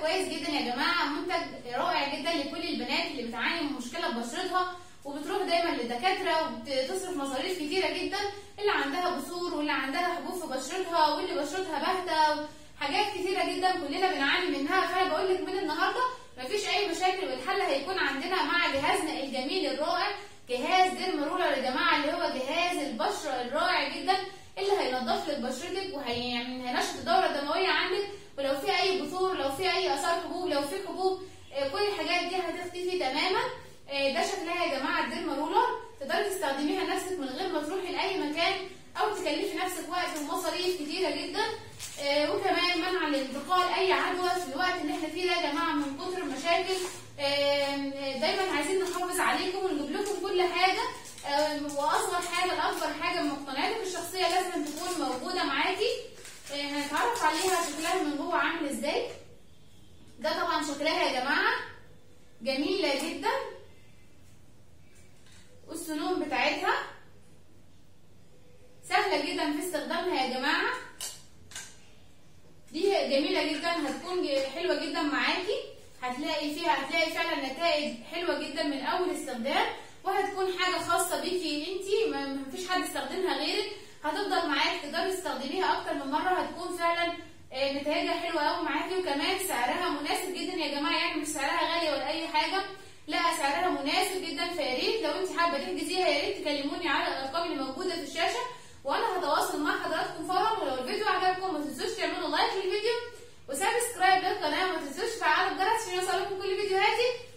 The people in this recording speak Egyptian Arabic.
كويس جدا يا جماعه منتج رائع جدا لكل البنات اللي بتعاني من مشكله ببشرتها وبتروح دايما للدكاتره وبتصرف مصاريف كتيره جدا اللي عندها بثور واللي عندها حبوب في بشرتها واللي بشرتها باهته حاجات كتيره جدا كلنا بنعاني منها فانا بقول لك من النهارده مفيش اي مشاكل والحل هيكون عندنا مع جهازنا الجميل الرائع جهاز ديرم رولر يا جماعه اللي هو جهاز البشره الرائع جدا اللي هينضف لك بشرتك وهينشط الدوره الدمويه عندك ولو في اي بثور لو في اي اثار حبوب لو في حبوب آه، كل الحاجات دي هتختفي تماما آه، ده شكلها يا جماعه الديرم رولر تقدري تستخدميها نفسك من غير ما تروحي لاي مكان او تكلفي نفسك وقت ومصاريف كتيره جدا آه، وكمان منع لانتقال اي عدوى في الوقت اللي احنا فيه ده يا جماعه من كتر المشاكل آم، دايما عايزين نحافظ عليكم ونجيب لكم كل حاجه آم، واصغر حاجه لاكبر حاجه من مقتنياتك الشخصيه لازم تكون موجوده معاكي آه، هنتعرف عليها شكلها من جوه عامل ازاي ده طبعا شكلها يا جماعه جميله جدا والسنون بتاعتها سهله جدا في استخدامها يا جماعه دي جميله جدا هتكون ج- حلوه جدا معاكي هتلاقي فيها هتلاقي فعلا نتائج حلوه جدا من اول استخدام وهتكون حاجه خاصه بيكي انتي ما ما فيش حد يستخدمها غيرك هتفضل معاك تقدري تستخدميها اكتر من مره هتكون فعلا آه، نتائجها حلوه قوي معاكي وكمان سعرها مناسب جدا يا جماعه يعني مش سعرها غالي ولا اي حاجه لا سعرها مناسب جدا فيا ريت لو انت حابه تحجزيها يا ريت تكلموني على الارقام اللي موجوده في الشاشه وانا هتواصل مع حضراتكم فورا ولو الفيديو عجبكم ما تنسوش تعملوا لايك للفيديو وسبسكرايب للقناه وما تنسوش تفعلوا الجرس عشان يوصلكم كل فيديوهاتي